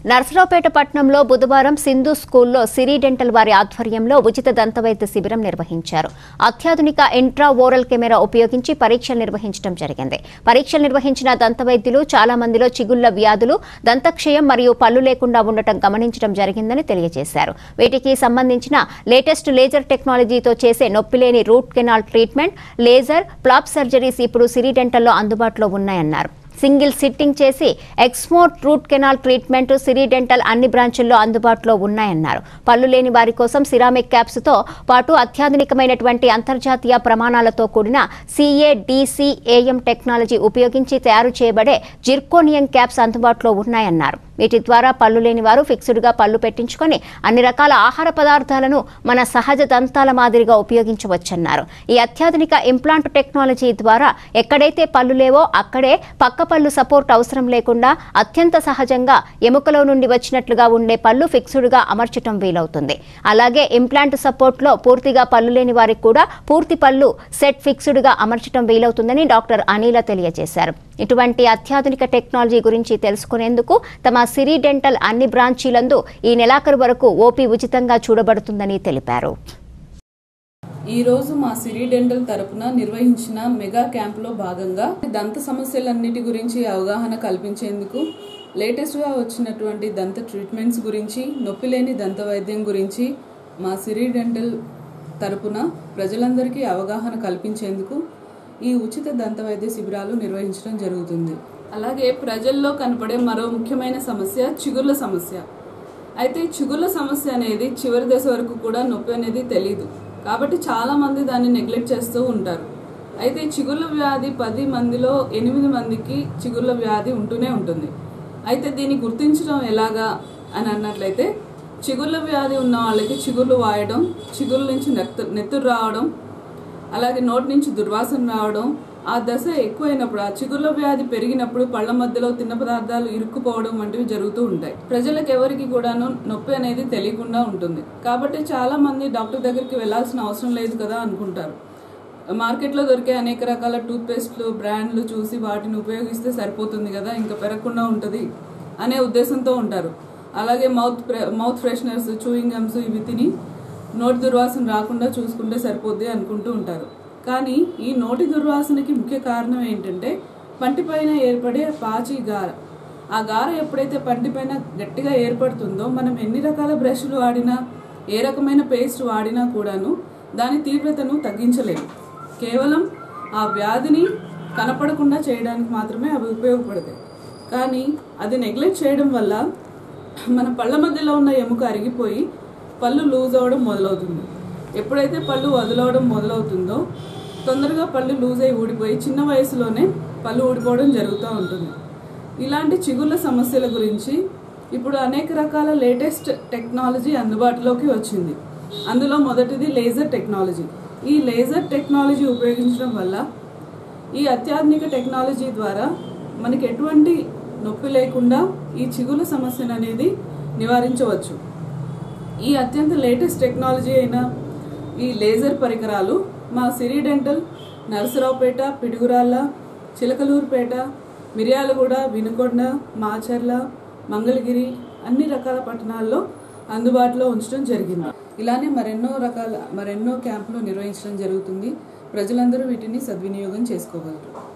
నర్సరావుపేట పట్టణంలో బుధవారం సింధు స్కూల్లో సిరి డెంటల్ వారి ఆధ్వర్యంలో ఉచిత దంతవైద్య శిబిరం నిర్వహించారు అత్యాధునిక ఇంట్రా ఓరల్ కెమెరా ఉపయోగించి పరీక్షలు నిర్వహించడం జరిగింది పరీక్షలు నిర్వహించిన దంతవైద్యులు చాలా మందిలో చిగుళ్ల వ్యాధులు దంతక్షయం మరియు పళ్ళు లేకుండా ఉండటం గమనించడం జరిగిందని తెలియజేశారు వీటికి సంబంధించిన లేటెస్ట్ లేజర్ టెక్నాలజీతో చేసే నొప్పిలేని root canal treatment laser flap surgeries ఇప్పుడు సిరి డెంటల్లో అందుబాటులో ఉన్నాయన్నారు సింగిల్ సిట్టింగ్ చేసి ఎక్స్మోర్ root canal treatment Siri dental అన్ని బ్రాంచుల్లో అందుబాటులో ఉన్నాయన్నారు పళ్ళు లేని వారి కోసం సిరామిక్ క్యాప్స్ తో పాటు అత్యాధునికమైనటువంటి అంతర్జాతీయ ప్రమాణాలతో కూడిన సిఏడిసిఏఎం టెక్నాలజీ ఉపయోగించి తయారు చేయబడే జిర్కోనియం క్యాప్స్ అందుబాటులో ఉన్నాయన్నారు వీటి ద్వారా పళ్ళు లేని వారు ఫిక్స్డ్ గా పళ్ళు పెట్టించుకొని అన్ని రకాల ఆహార పదార్థాలను మన సహజ దంతాల మాదిరిగా ఉపయోగించవచ్చన్నారు ఈ అత్యాధునిక ఇంప్లాంట్ టెక్నాలజీ ద్వారా ఎక్కడైతే పళ్ళు లేవో అక్కడే పక్క పళ్ళు సపోర్ట్ అవసరం లేకుండా అత్యంత సహజంగా ఎముకలో నుండి వచ్చినట్లుగా ఉండే పళ్ళు ఫిక్స్డ్ గా అమర్చటం వీలవుతుంది అలాగే ఇంప్లాంట్ సపోర్ట్ లో పూర్తిగా పళ్ళు లేని వారికి కూడా పూర్తి పళ్ళు సెట్ ఫిక్స్డ్ గా అమర్చటం వీలవుతుందని డాక్టర్ అనిల తెలియజేశారు ఇటువంటి అత్యాధునిక టెక్నాలజీ గురించి తెలుసుకునేందుకు తమ సిరి డెంటల్ అన్ని బ్రాంచీలందు ఈ నెలాఖరు వరకు ఓపీ ఉచితంగా చూడబడుతుందని తెలిపారు ఈ రోజు మా సిరి డెంటల్ తరపున నిర్వహించిన మెగా క్యాంప్లో భాగంగా దంత సమస్యలన్నిటి గురించి అవగాహన కల్పించేందుకు లేటెస్ట్గా వచ్చినటువంటి దంత ట్రీట్మెంట్స్ గురించి నొప్పి లేని దంత వైద్యం గురించి మా సిరి డెంటల్ తరపున ప్రజలందరికీ అవగాహన కల్పించేందుకు ఈ ఉచిత దంత వైద్య శిబిరాలు నిర్వహించడం జరుగుతుంది అలాగే ప్రజల్లో కనపడే మరో ముఖ్యమైన సమస్య చిగుర్ల సమస్య అయితే చిగుర్ల సమస్య అనేది చివరి దశ వరకు కూడా నొప్పి అనేది తెలియదు కాబట్టి చాలా మంది దాన్ని నెగ్లెక్ట్ చేస్తూ ఉంటారు అయితే చిగుర్ల వ్యాధి పది మందిలో ఎనిమిది మందికి చిగుర్ల వ్యాధి ఉంటూనే ఉంటుంది అయితే దీన్ని గుర్తించడం ఎలాగా అని అన్నట్లయితే చిగుర్ల వ్యాధి ఉన్న వాళ్ళకి చిగుర్లు వాయడం చిగుర్ల నుంచి నెత్తు నెత్తురు రావడం అలాగే నోటి నుంచి దుర్వాసన రావడం ఆ దశ ఎక్కువైనప్పుడు ఆ చిగుర్ల వ్యాధి పెరిగినప్పుడు పళ్ళ మధ్యలో తిన్న పదార్థాలు ఇరుక్కుపోవడం వంటివి జరుగుతూ ఉంటాయి ప్రజలకు ఎవరికి కూడాను నొప్పి అనేది తెలియకుండా ఉంటుంది కాబట్టి చాలా మంది డాక్టర్ దగ్గరికి వెళ్ళాల్సిన అవసరం లేదు కదా అనుకుంటారు మార్కెట్లో దొరికే అనేక రకాల టూత్పేస్ట్లు బ్రాండ్లు చూసి వాటిని ఉపయోగిస్తే సరిపోతుంది కదా ఇంకా పెరగకుండా ఉంటుంది అనే ఉద్దేశంతో ఉంటారు అలాగే mouth mouth fresheners chewing gums ఇవి తిని నోటి దుర్వాసన రాకుండా చూసుకుంటే సరిపోద్ది అనుకుంటూ ఉంటారు కానీ ఈ నోటి దుర్వాసనకి ముఖ్య కారణం ఏంటంటే పంటిపైన ఏర్పడే పాచి గార ఆ గార ఎప్పుడైతే పంటిపైన గట్టిగా ఏర్పడుతుందో మనం ఎన్ని రకాల బ్రష్లు వాడినా ఏ రకమైన పేస్ట్ వాడినా కూడాను దాని తీవ్రతను తగ్గించలేము కేవలం ఆ వ్యాధిని కనపడకుండా చేయడానికి మాత్రమే అవి ఉపయోగపడతాయి కానీ అది నెగ్లెక్ట్ చేయడం వల్ల మన పళ్ళ మధ్యలో ఉన్న ఎముక అరిగిపోయి పళ్ళు లూజ్ అవ్వడం మొదలవుతుంది ఎప్పుడైతే పళ్ళు వదలవడం మొదలవుతుందో తొందరగా పళ్ళు లూజ్ అయి ఊడిపోయి చిన్న వయసులోనే పళ్ళు ఊడిపోవడం జరుగుతూ ఉంటుంది ఇలాంటి చిగుళ్ళ సమస్యల గురించి ఇప్పుడు అనేక రకాల లేటెస్ట్ టెక్నాలజీ అందుబాటులోకి వచ్చింది అందులో మొదటిది లేజర్ టెక్నాలజీ ఈ లేజర్ టెక్నాలజీ ఉపయోగించడం వల్ల ఈ అత్యాధునిక టెక్నాలజీ ద్వారా మనకి ఎటువంటి నొప్పి లేకుండా ఈ చిగుల సమస్యను అనేది నివారించవచ్చు ఈ అత్యంత లేటెస్ట్ టెక్నాలజీ అయిన ఈ లేజర్ పరికరాలు మా సిరి డెంటల్ నరసరావుపేట పిడుగురాళ్ళ చిలకలూరుపేట మిర్యాలగూడ వినుకొండ మాచర్ల మంగళగిరి అన్ని రకాల పట్టణాల్లో అందుబాటులో ఉంచడం జరిగింది ఇలానే మరెన్నో రకాల మరెన్నో క్యాంపులు నిర్వహించడం జరుగుతుంది ప్రజలందరూ వీటిని సద్వినియోగం చేసుకోగలరు